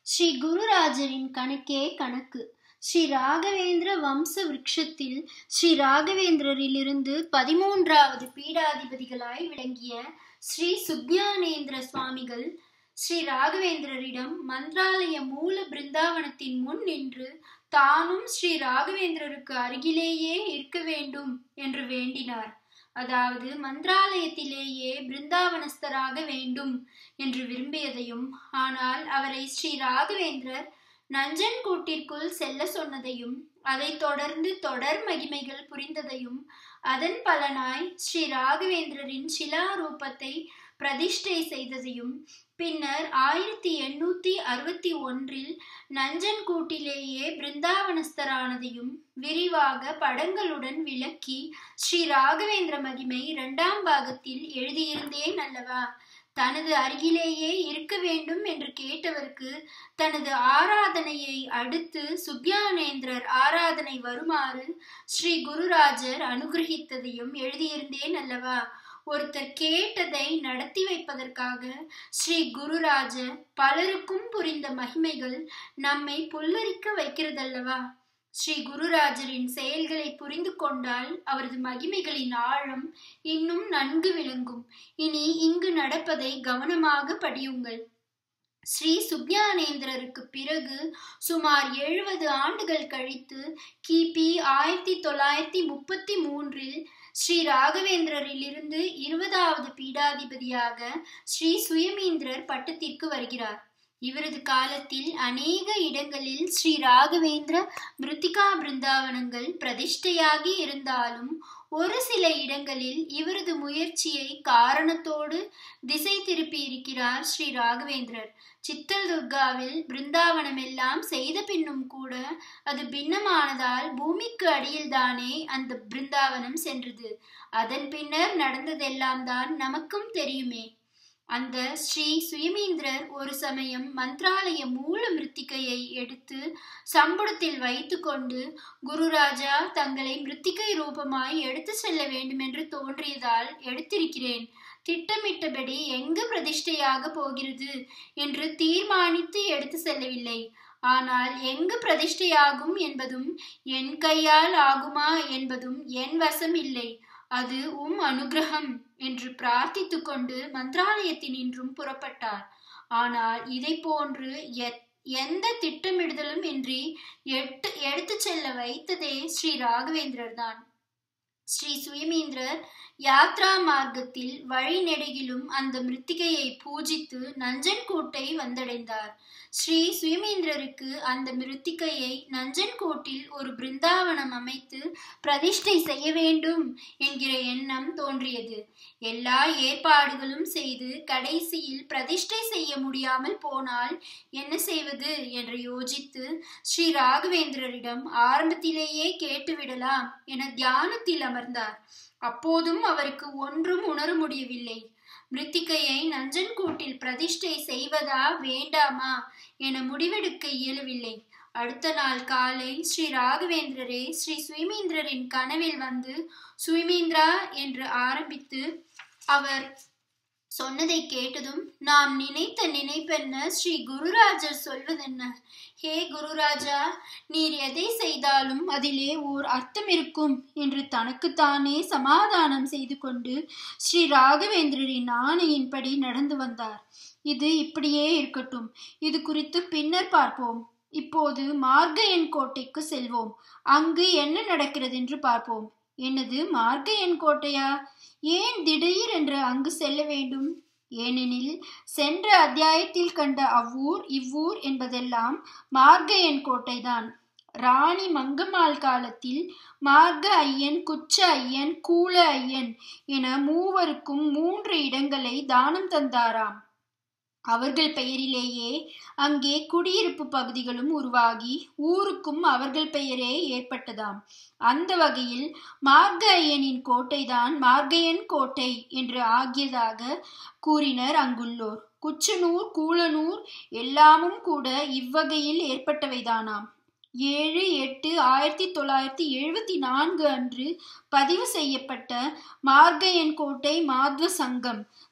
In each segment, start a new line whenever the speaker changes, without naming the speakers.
ஸ்ரீ குருராஜரின் கணக்கே கணக்கு ஸ்ரீ ராகவேந்திர வம்ச விருட்சத்தில் ஸ்ரீ ராகவேந்திரரிலிருந்து பதிமூன்றாவது பீடாதிபதிகளாய் விளங்கிய ஸ்ரீ சுக்ஞானேந்திர சுவாமிகள் ஸ்ரீ ராகவேந்திரரிடம் மந்திராலய மூல பிருந்தாவனத்தின் முன் நின்று தானும் ஸ்ரீ ராகவேந்திரருக்கு அருகிலேயே இருக்க வேண்டும் என்று வேண்டினார் அதாவது மந்திராலயத்திலேயே பிருந்தாவனஸ்தராக வேண்டும் என்று விரும்பியதையும் ஆனால் அவரை ஸ்ரீ ராகவேந்திரர் நஞ்சன்கூட்டிற்குள் செல்ல சொன்னதையும் அதைத் தொடர்ந்து தொடர் மகிமைகள் புரிந்ததையும் அதன் பலனாய் ஸ்ரீ ராகவேந்திரரின் சிலாரூபத்தை பிரதிஷ்டை செய்ததையும் பின்னர் ஆயிரத்தி எண்ணூத்தி அறுபத்தி ஒன்றில் நஞ்சன்கூட்டிலேயே பிருந்தாவனஸ்தரானதையும் விரிவாக படங்களுடன் விளக்கி ஸ்ரீ ராகவேந்திர மகிமை இரண்டாம் பாகத்தில் எழுதியிருந்தேன் அல்லவா தனது அருகிலேயே இருக்க வேண்டும் என்று கேட்டவருக்கு தனது ஆராதனையை அடுத்து சுக்யானேந்திரர் ஆராதனை வருமாறு ஸ்ரீ குருராஜர் அனுகிரகித்ததையும் எழுதியிருந்தேன் அல்லவா ஒருத்தர் கேட்டதை நடத்தி வைப்பதற்காக ஸ்ரீ குருராஜர் பலருக்கும் புரிந்த மகிமைகள் நம்மை புல்லரிக்க வைக்கிறதல்லவா ஸ்ரீ குருராஜரின் செயல்களை புரிந்து கொண்டால் அவரது மகிமைகளின் ஆழம் இன்னும் நன்கு விளங்கும் இனி இங்கு நடப்பதை கவனமாக படியுங்கள் ஸ்ரீ சுக்ஞானேந்திரருக்கு பிறகு சுமார் எழுபது ஆண்டுகள் கழித்து கிபி ஆயிரத்தி தொள்ளாயிரத்தி முப்பத்தி மூன்றில் ஸ்ரீ ராகவேந்திரரிலிருந்து இருபதாவது பீடாதிபதியாக ஸ்ரீ சுயமீந்திரர் பட்டத்திற்கு வருகிறார் இவரது காலத்தில் அநேக இடங்களில் ஸ்ரீ ராகவேந்திர மிருத்திகா பிருந்தாவனங்கள் பிரதிஷ்டையாகி இருந்தாலும் ஒரு சில இடங்களில் இவரது முயற்சியை காரணத்தோடு திசை திருப்பி இருக்கிறார் ஸ்ரீ ராகவேந்திரர் சித்தல் துர்காவில் பிருந்தாவனம் எல்லாம் செய்த பின்னும் கூட அது பின்னமானதால் பூமிக்கு அடியில் தானே அந்த பிருந்தாவனம் சென்றது அதன் பின்னர் நடந்ததெல்லாம் தான் நமக்கும் தெரியுமே அந்த ஸ்ரீ சுயமீந்திரர் ஒரு சமயம் மந்திராலய மூல மிருத்திகையை எடுத்து சம்புடத்தில் வைத்து கொண்டு குருராஜா தங்களை மிருத்திகை ரூபமாய் எடுத்து செல்ல வேண்டும் என்று தோன்றியதால் எடுத்திருக்கிறேன் திட்டமிட்டபடி எங்கு பிரதிஷ்டையாக போகிறது என்று தீர்மானித்து எடுத்து செல்லவில்லை ஆனால் எங்கு பிரதிஷ்டையாகும் என்பதும் என் கையால் ஆகுமா என்பதும் என் வசம் இல்லை அது உம் அனுகிரகம் என்று பிரார்த்தித்து கொண்டு மந்திராலயத்தினின்றும் புறப்பட்டார் ஆனால் இதை போன்று எந்த திட்டமிடுதலும் இன்றி எட்டு எடுத்து செல்ல வைத்ததே ஸ்ரீ ராகவேந்திரர் தான் ஸ்ரீ சுயமீந்திரர் யாத்ரா மார்க்கத்தில் வழிநெடுகிலும் அந்த மிருத்திகையை பூஜித்து நஞ்சன்கோட்டை வந்தடைந்தார் ஸ்ரீ சுயமீந்திரருக்கு அந்த மிருத்திகையை நஞ்சன்கோட்டில் ஒரு பிருந்தாவனம் அமைத்து பிரதிஷ்டை செய்ய வேண்டும் என்கிற எண்ணம் தோன்றியது எல்லா ஏற்பாடுகளும் செய்து கடைசியில் பிரதிஷ்டை செய்ய முடியாமல் போனால் என்ன செய்வது என்று யோசித்து ஸ்ரீ ராகவேந்திரரிடம் ஆரம்பத்திலேயே கேட்டுவிடலாம் என தியானத்தில் அமர்ந்தார் அப்போதும் அவருக்கு ஒன்றும் உணர முடியவில்லை மிருத்திகையை நஞ்சன்கூட்டில் பிரதிஷ்டை செய்வதா வேண்டாமா என முடிவெடுக்க இயலவில்லை அடுத்த நாள் காலை ஸ்ரீ ராகவேந்திரரே ஸ்ரீ சுயமீந்திரரின் கனவில் வந்து சுயமீந்திரா என்று ஆரம்பித்து அவர் சொன்னதை கேட்டதும் நாம் நினைத்த நினைப்பென்ன ஸ்ரீ குருராஜர் சொல்வதென்ன ஹே குருராஜா நீர் எதை செய்தாலும் அதிலே ஓர் அர்த்தம் இருக்கும் என்று தனக்குத்தானே சமாதானம் செய்து கொண்டு ஸ்ரீ ராகவேந்திரரின் ஆணையின்படி நடந்து வந்தார் இது இப்படியே இருக்கட்டும் இது குறித்து பின்னர் பார்ப்போம் இப்போது மார்கையன் கோட்டைக்கு செல்வோம் அங்கு என்ன நடக்கிறது என்று பார்ப்போம் என்னது மார்கையன் கோட்டையா ஏன் திடீர் என்று அங்கு செல்ல வேண்டும் ஏனெனில் சென்ற அத்தியாயத்தில் கண்ட அவ்வூர் இவ்வூர் என்பதெல்லாம் மார்கையன் கோட்டைதான் ராணி மங்கம்மாள் காலத்தில் மார்க ஐயன் குச்ச ஐயன் கூல ஐயன் என மூவருக்கும் மூன்று இடங்களை தானம் தந்தாராம் அவர்கள் பெயரிலேயே அங்கே குடியிருப்பு பகுதிகளும் உருவாகி ஊருக்கும் அவர்கள் பெயரே ஏற்பட்டதாம் அந்த வகையில் மார்க ஐயனின் கோட்டைதான் மார்கையன் கோட்டை என்று ஆகியதாக கூறினர் அங்குள்ளோர் குச்சனூர் கூலனூர் எல்லாமும் கூட இவ்வகையில் ஏற்பட்டவைதானாம் ஏழு எட்டு ஆயிரத்தி தொள்ளாயிரத்தி எழுபத்தி நான்கு அன்று பதிவு செய்யப்பட்ட மார்கையன் கோட்டை மாத்வ சங்கம்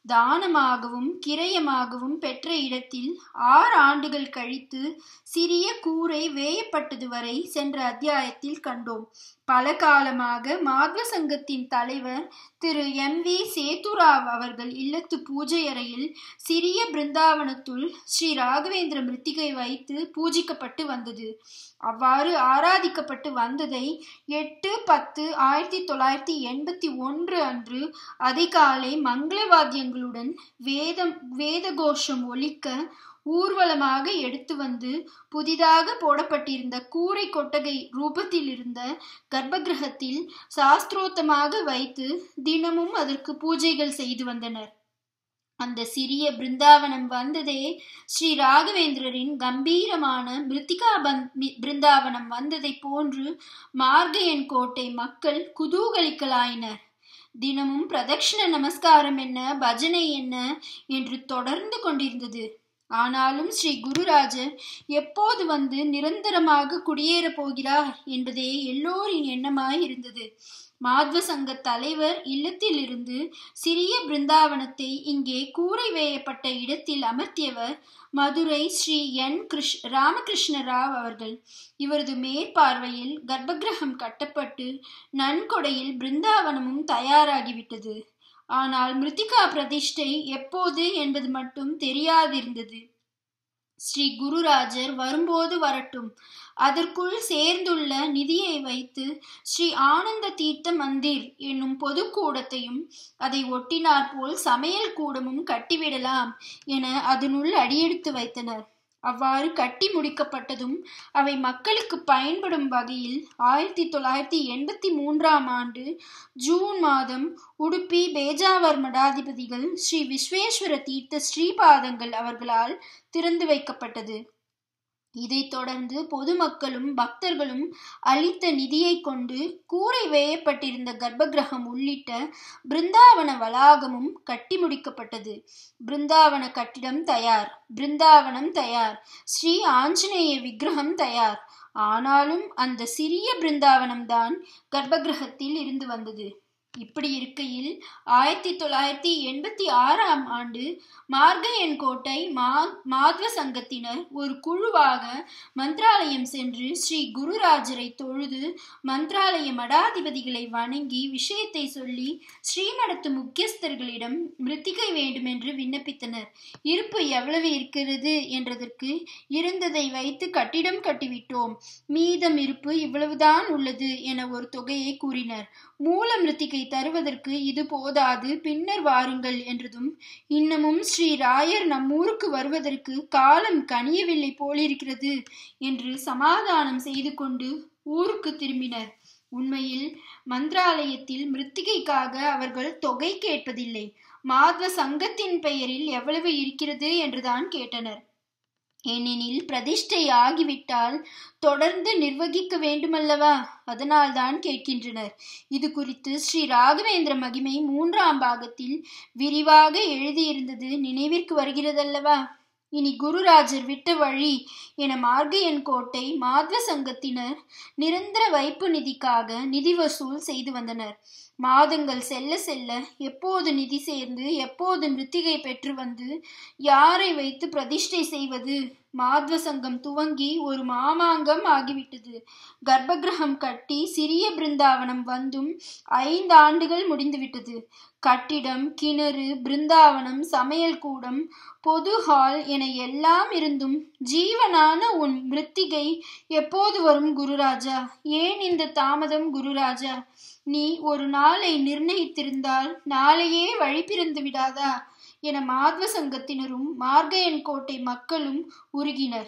தானமாகவும் கிரயமாகவும் பெற்ற இடத்தில் ஆறு ஆண்டுகள் கழித்து சிறிய கூரை வேயப்பட்டது வரை சென்ற அத்தியாயத்தில் கண்டோம் பல காலமாக மாத்வ சங்கத்தின் தலைவர் திரு எம் வி சேதுராவ் அவர்கள் இல்லத்து பூஜை அறையில் சிறிய பிருந்தாவனத்துள் ஸ்ரீ ராகவேந்திர மிருத்திகை வைத்து பூஜிக்கப்பட்டு வந்தது அவ்வாறு ஆராதிக்கப்பட்டு வந்ததை எட்டு பத்து ஆயிரத்தி தொள்ளாயிரத்தி எண்பத்தி ஒன்று அன்று அதிகாலை மங்கள வாத்தியங்களுடன் வேதம் வேத கோஷம் ஒலிக்க ஊர்வலமாக எடுத்து வந்து புதிதாக போடப்பட்டிருந்த கூரை கொட்டகை ரூபத்தில் இருந்த கர்ப்பகிரகத்தில் சாஸ்திரோத்தமாக வைத்து தினமும் அதற்கு பூஜைகள் செய்து வந்தனர் அந்த சிறிய பிருந்தாவனம் வந்ததே ஸ்ரீ ராகவேந்திரரின் கம்பீரமான மிருத்திகா பிருந்தாவனம் வந்ததை போன்று மார்கையன் கோட்டை மக்கள் குதூகலிக்கலாயினர் தினமும் பிரதட்சிண நமஸ்காரம் என்ன பஜனை என்ன என்று தொடர்ந்து கொண்டிருந்தது ஆனாலும் ஸ்ரீ குருராஜர் எப்போது வந்து நிரந்தரமாக குடியேறப் போகிறார் என்பதே எல்லோரின் எண்ணமாய் இருந்தது மாத்வ சங்க தலைவர் இல்லத்தில் இருந்து சிறிய பிருந்தாவனத்தை இங்கே கூரை வேயப்பட்ட இடத்தில் அமர்த்தியவர் மதுரை ஸ்ரீ என் கிருஷ் ராமகிருஷ்ண ராவ் அவர்கள் இவரது மேற்பார்வையில் கர்ப்பகிரகம் கட்டப்பட்டு நன்கொடையில் பிருந்தாவனமும் தயாராகிவிட்டது ஆனால் மிருத்திகா பிரதிஷ்டை எப்போது என்பது மட்டும் தெரியாதிருந்தது ஸ்ரீ குருராஜர் வரும்போது வரட்டும் அதற்குள் சேர்ந்துள்ள நிதியை வைத்து ஸ்ரீ ஆனந்த தீர்த்த மந்திர் என்னும் பொதுக்கூடத்தையும் அதை ஒட்டினார் போல் சமையல் கூடமும் கட்டிவிடலாம் என அதனுள் அடியெடுத்து வைத்தனர் அவ்வாறு கட்டி முடிக்கப்பட்டதும் அவை மக்களுக்கு பயன்படும் வகையில் ஆயிரத்தி தொள்ளாயிரத்தி எண்பத்தி மூன்றாம் ஆண்டு ஜூன் மாதம் உடுப்பி பேஜாவர் மடாதிபதிகள் ஸ்ரீ விஸ்வேஸ்வர தீர்த்த ஸ்ரீபாதங்கள் அவர்களால் திறந்து வைக்கப்பட்டது இதைத் தொடர்ந்து பொதுமக்களும் பக்தர்களும் அளித்த நிதியை கொண்டு கூரை வேயப்பட்டிருந்த கர்ப்பகிரகம் உள்ளிட்ட பிருந்தாவன வளாகமும் கட்டி முடிக்கப்பட்டது பிருந்தாவன கட்டிடம் தயார் பிருந்தாவனம் தயார் ஸ்ரீ ஆஞ்சநேய விக்கிரகம் தயார் ஆனாலும் அந்த சிறிய பிருந்தாவனம் தான் கர்ப்பகிரகத்தில் இருந்து வந்தது இப்படி இருக்கையில் ஆயிரத்தி தொள்ளாயிரத்தி எண்பத்தி ஆறாம் ஆண்டு மார்கையன் கோட்டை மா மாத்வ சங்கத்தினர் ஒரு குழுவாக மந்திராலயம் சென்று ஸ்ரீ குருராஜரை தொழுது மந்திராலய மடாதிபதிகளை வணங்கி விஷயத்தை சொல்லி ஸ்ரீமடத்து முக்கியஸ்தர்களிடம் மிருத்திகை வேண்டுமென்று விண்ணப்பித்தனர் இருப்பு எவ்வளவு இருக்கிறது என்றதற்கு இருந்ததை வைத்து கட்டிடம் கட்டிவிட்டோம் மீதம் இருப்பு இவ்வளவுதான் உள்ளது என ஒரு தொகையை கூறினர் மூல மிருத்திகை தருவதற்கு இது போதாது பின்னர் வாருங்கள் என்றதும் இன்னமும் ஸ்ரீ ராயர் நம்மூருக்கு வருவதற்கு காலம் கனியவில்லை போலிருக்கிறது என்று சமாதானம் செய்து கொண்டு ஊருக்கு திரும்பினர் உண்மையில் மந்திராலயத்தில் மிருத்திகைக்காக அவர்கள் தொகை கேட்பதில்லை மாதவ சங்கத்தின் பெயரில் எவ்வளவு இருக்கிறது என்றுதான் கேட்டனர் ஏனெனில் பிரதிஷ்டை ஆகிவிட்டால் தொடர்ந்து நிர்வகிக்க வேண்டுமல்லவா அதனால்தான் கேட்கின்றனர் இது குறித்து ஸ்ரீ ராகவேந்திர மகிமை மூன்றாம் பாகத்தில் விரிவாக எழுதியிருந்தது நினைவிற்கு வருகிறதல்லவா இனி குருராஜர் விட்ட வழி என மார்கையன் கோட்டை மாத்வ சங்கத்தினர் நிரந்தர வைப்பு நிதிக்காக நிதி வசூல் செய்து வந்தனர் மாதங்கள் செல்ல செல்ல எப்போது நிதி சேர்ந்து எப்போது மிருத்திகை பெற்று வந்து யாரை வைத்து பிரதிஷ்டை செய்வது மாத்வ சங்கம் துவங்கி ஒரு மாமாங்கம் ஆகிவிட்டது கர்ப்பகிரகம் கட்டி சிறிய பிருந்தாவனம் வந்தும் ஐந்து ஆண்டுகள் முடிந்துவிட்டது கட்டிடம் கிணறு பிருந்தாவனம் சமையல் கூடம் பொது ஹால் என எல்லாம் இருந்தும் ஜீவனான உன் மிருத்திகை எப்போது வரும் குருராஜா ஏன் இந்த தாமதம் குருராஜா நீ ஒரு நாளை நிர்ணயித்திருந்தால் நாளையே வழி பிறந்து விடாதா என மாத்வ சங்கத்தினரும் மார்கையன் கோட்டை மக்களும் உருகினர்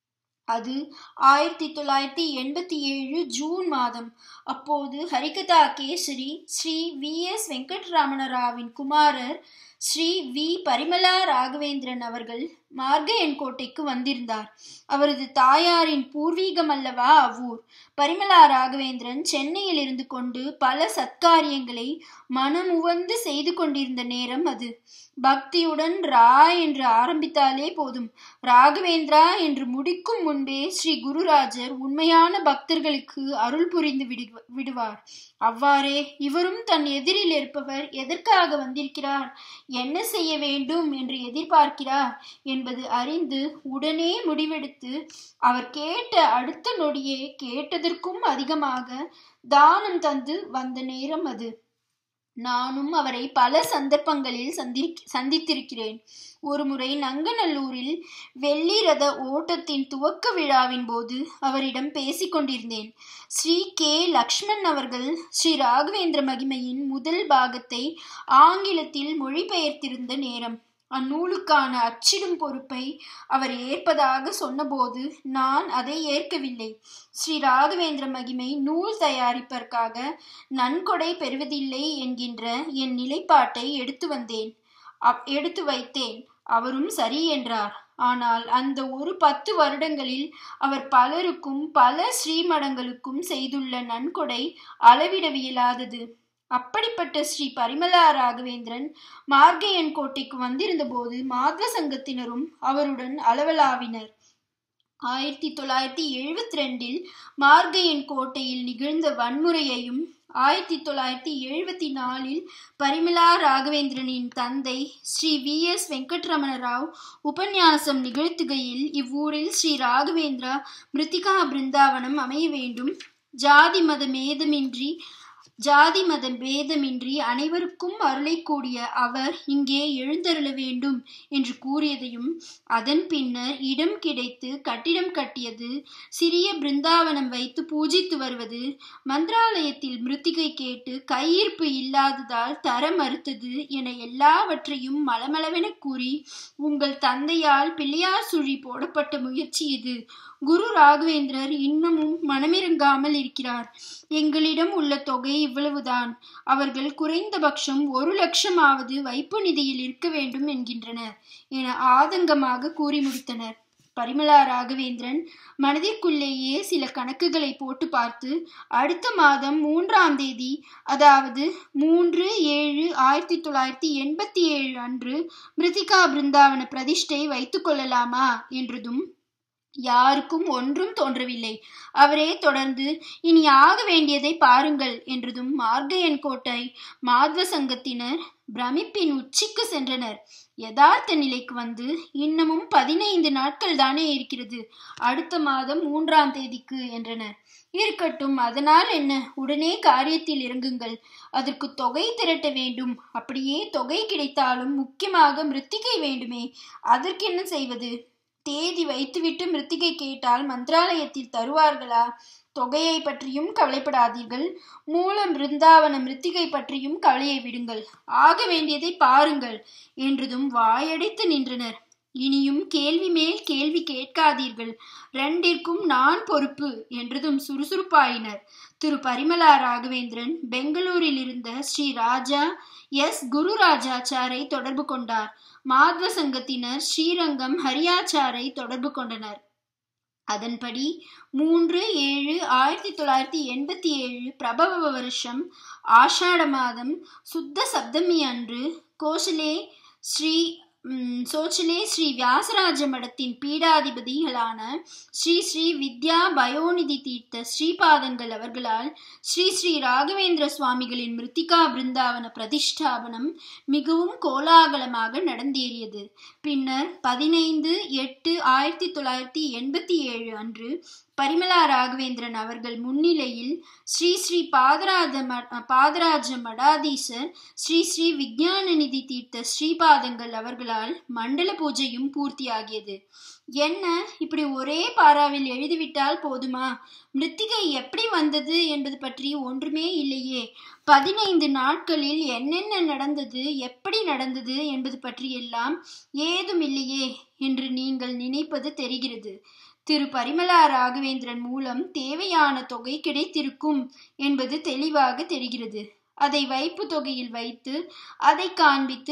அது ஆயிரத்தி தொள்ளாயிரத்தி எண்பத்தி ஏழு ஜூன் மாதம் அப்போது ஹரிகதா கேசரி ஸ்ரீ வி எஸ் வெங்கட்ராமண ராவின் குமாரர் ஸ்ரீ வி பரிமலா ராகவேந்திரன் அவர்கள் மார்கையன் கோட்டைக்கு வந்திருந்தார் அவரது தாயாரின் பூர்வீகம் அல்லவா அவ்வூர் பரிமலா ராகவேந்திரன் சென்னையில் இருந்து கொண்டு பல சத்காரியங்களை மனமுவந்து செய்து கொண்டிருந்த நேரம் அது பக்தியுடன் ரா என்று ஆரம்பித்தாலே போதும் ராகவேந்திரா என்று முடிக்கும் முன்பே ஸ்ரீ குருராஜர் உண்மையான பக்தர்களுக்கு அருள் புரிந்து விடு- விடுவார் அவ்வாறே இவரும் தன் எதிரில் இருப்பவர் எதற்காக வந்திருக்கிறார் என்ன செய்ய வேண்டும் என்று எதிர்பார்க்கிறார் என்பது அறிந்து உடனே முடிவெடுத்து அவர் கேட்ட அடுத்த நொடியே கேட்டதற்கும் அதிகமாக தானம் தந்து வந்த நேரம் அது நானும் அவரை பல சந்தர்ப்பங்களில் சந்தி சந்தித்திருக்கிறேன் ஒருமுறை நங்கநல்லூரில் வெள்ளி ரத ஓட்டத்தின் துவக்க விழாவின் போது அவரிடம் பேசிக் கொண்டிருந்தேன் ஸ்ரீ கே லக்ஷ்மண் அவர்கள் ஸ்ரீ ராகவேந்திர மகிமையின் முதல் பாகத்தை ஆங்கிலத்தில் மொழிபெயர்த்திருந்த நேரம் அந்நூலுக்கான அச்சிடும் பொறுப்பை அவர் ஏற்பதாக சொன்னபோது நான் அதை ஏற்கவில்லை ஸ்ரீ ராகவேந்திர மகிமை நூல் தயாரிப்பதற்காக நன்கொடை பெறுவதில்லை என்கின்ற என் நிலைப்பாட்டை எடுத்து வந்தேன் அப்- எடுத்து வைத்தேன் அவரும் சரி என்றார் ஆனால் அந்த ஒரு பத்து வருடங்களில் அவர் பலருக்கும் பல ஸ்ரீமடங்களுக்கும் செய்துள்ள நன்கொடை அளவிடவியலாதது அப்படிப்பட்ட ஸ்ரீ பரிமலா ராகவேந்திரன் மார்கையன் கோட்டைக்கு வந்திருந்த போது மாத்வ சங்கத்தினரும் அவருடன் அளவலாவினர் ஆயிரத்தி தொள்ளாயிரத்தி எழுபத்தி ரெண்டில் மார்கையன் கோட்டையில் நிகழ்ந்த வன்முறையையும் ஆயிரத்தி தொள்ளாயிரத்தி எழுபத்தி நாலில் பரிமலா ராகவேந்திரனின் தந்தை ஸ்ரீ வி எஸ் வெங்கட்ரமண ராவ் உபன்யாசம் நிகழ்த்துகையில் இவ்வூரில் ஸ்ரீ ராகவேந்திரா மிருத்திகா பிருந்தாவனம் அமைய வேண்டும் ஜாதி மத மேதமின்றி ஜாதி மத பேதமின்றி அனைவருக்கும் அருளைக்கூடிய அவர் இங்கே எழுந்தருள வேண்டும் என்று கூறியதையும் அதன் பின்னர் இடம் கிடைத்து கட்டிடம் கட்டியது சிறிய பிருந்தாவனம் வைத்து பூஜித்து வருவது மந்திராலயத்தில் மிருத்திகை கேட்டு கையிருப்பு இல்லாததால் தர மறுத்தது என எல்லாவற்றையும் மளமளவென கூறி உங்கள் தந்தையால் பிள்ளையார் சுழி போடப்பட்ட முயற்சி இது குரு ராகவேந்திரர் இன்னமும் மனமிறங்காமல் இருக்கிறார் எங்களிடம் உள்ள தொகை இவ்வளவுதான் அவர்கள் குறைந்தபட்சம் ஒரு லட்சமாவது வைப்பு நிதியில் இருக்க வேண்டும் என்கின்றனர் என ஆதங்கமாக கூறி முடித்தனர் பரிமலா ராகவேந்திரன் மனதிற்குள்ளேயே சில கணக்குகளை போட்டு பார்த்து அடுத்த மாதம் மூன்றாம் தேதி அதாவது மூன்று ஏழு ஆயிரத்தி தொள்ளாயிரத்தி எண்பத்தி ஏழு அன்று மிருத்திகா பிருந்தாவன பிரதிஷ்டை வைத்துக் கொள்ளலாமா என்றதும் யாருக்கும் ஒன்றும் தோன்றவில்லை அவரே தொடர்ந்து இனி ஆக வேண்டியதை பாருங்கள் என்றதும் மார்கையன் கோட்டை மாத்வ சங்கத்தினர் பிரமிப்பின் உச்சிக்கு சென்றனர் யதார்த்த நிலைக்கு வந்து இன்னமும் பதினைந்து நாட்கள் தானே இருக்கிறது அடுத்த மாதம் மூன்றாம் தேதிக்கு என்றனர் இருக்கட்டும் அதனால் என்ன உடனே காரியத்தில் இறங்குங்கள் அதற்கு தொகை திரட்ட வேண்டும் அப்படியே தொகை கிடைத்தாலும் முக்கியமாக மிருத்திகை வேண்டுமே அதற்கு என்ன செய்வது தேதி வைத்துவிட்டு மிருத்திகை கேட்டால் மந்திராலயத்தில் தருவார்களா தொகையை பற்றியும் கவலைப்படாதீர்கள் மூலம் பிருந்தாவன மிருத்திகை பற்றியும் கவலையை விடுங்கள் ஆக வேண்டியதை பாருங்கள் என்றதும் வாயடைத்து நின்றனர் இனியும் கேள்வி மேல் கேள்வி கேட்காதீர்கள் ரெண்டிற்கும் நான் பொறுப்பு என்றதும் சுறுசுறுப்பாயினர் திரு பரிமலா ராகவேந்திரன் பெங்களூரில் இருந்த ஸ்ரீ ராஜா எஸ் குருராஜாச்சாரை தொடர்பு கொண்டார் மாத்வ சங்கத்தினர் ஸ்ரீரங்கம் ஹரியாச்சாரை தொடர்பு கொண்டனர் அதன்படி மூன்று ஏழு ஆயிரத்தி தொள்ளாயிரத்தி எண்பத்தி ஏழு பிரபவ வருஷம் ஆஷாட மாதம் சுத்த சப்தமி அன்று கோஷலே ஸ்ரீ ம், சோச்சலே ஸ்ரீ வியாசராஜ மடத்தின் பீடாதிபதிகளான ஸ்ரீ ஸ்ரீ வித்யா பயோநிதி தீர்த்த ஸ்ரீபாதங்கள் அவர்களால் ஸ்ரீ ஸ்ரீ ராகவேந்திர சுவாமிகளின் மிருத்திகா பிருந்தாவன பிரதிஷ்டாபனம் மிகவும் கோலாகலமாக நடந்தேறியது பின்னர் பதினைந்து எட்டு ஆயிரத்தி தொள்ளாயிரத்தி எண்பத்தி ஏழு அன்று பரிமலா ராகவேந்திரன் அவர்கள் முன்னிலையில் ஸ்ரீ ஸ்ரீ பாதராஜ ம- பாதராஜ மடாதீசர் ஸ்ரீ ஸ்ரீ விஞ்ஞான நிதி தீர்த்த ஸ்ரீபாதங்கள் அவர்களால் மண்டல பூஜையும் பூர்த்தியாகியது என்ன இப்படி ஒரே பாராவில் எழுதிவிட்டால் போதுமா மிருத்திகை எப்படி வந்தது என்பது பற்றி ஒன்றுமே இல்லையே பதினைந்து நாட்களில் என்னென்ன நடந்தது எப்படி நடந்தது என்பது பற்றியெல்லாம் ஏதும் இல்லையே என்று நீங்கள் நினைப்பது தெரிகிறது திரு பரிமலா ராகவேந்திரன் மூலம் தேவையான தொகை கிடைத்திருக்கும் என்பது தெளிவாக தெரிகிறது அதை வைப்பு தொகையில் வைத்து அதை காண்பித்து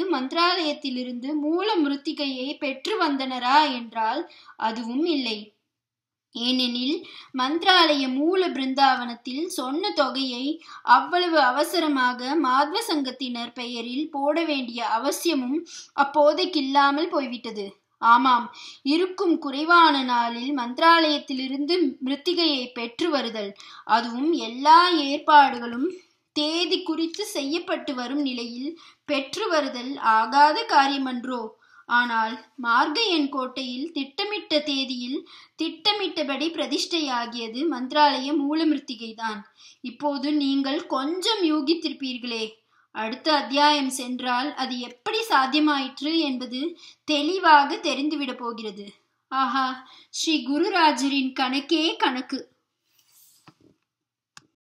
மந்திராலயத்திலிருந்து மூல மிருத்திகையை பெற்று வந்தனரா என்றால் அதுவும் இல்லை ஏனெனில் மந்திராலய மூல பிருந்தாவனத்தில் சொன்ன தொகையை அவ்வளவு அவசரமாக மாத்வ சங்கத்தினர் பெயரில் போட வேண்டிய அவசியமும் அப்போதைக்கு இல்லாமல் போய்விட்டது ஆமாம் இருக்கும் குறைவான நாளில் மந்திராலயத்திலிருந்து மிருத்திகையை பெற்று வருதல் அதுவும் எல்லா ஏற்பாடுகளும் தேதி குறித்து செய்யப்பட்டு வரும் நிலையில் பெற்று வருதல் ஆகாத காரியமன்றோ ஆனால் மார்கையன் கோட்டையில் திட்டமிட்ட தேதியில் திட்டமிட்டபடி பிரதிஷ்டையாகியது மந்திராலய மூலமிருத்திகைதான் இப்போது நீங்கள் கொஞ்சம் யூகித்திருப்பீர்களே அடுத்த அத்தியாயம் சென்றால் அது எப்படி சாத்தியமாயிற்று என்பது தெளிவாக தெரிந்துவிடப் போகிறது ஆஹா ஸ்ரீ குருராஜரின் கணக்கே கணக்கு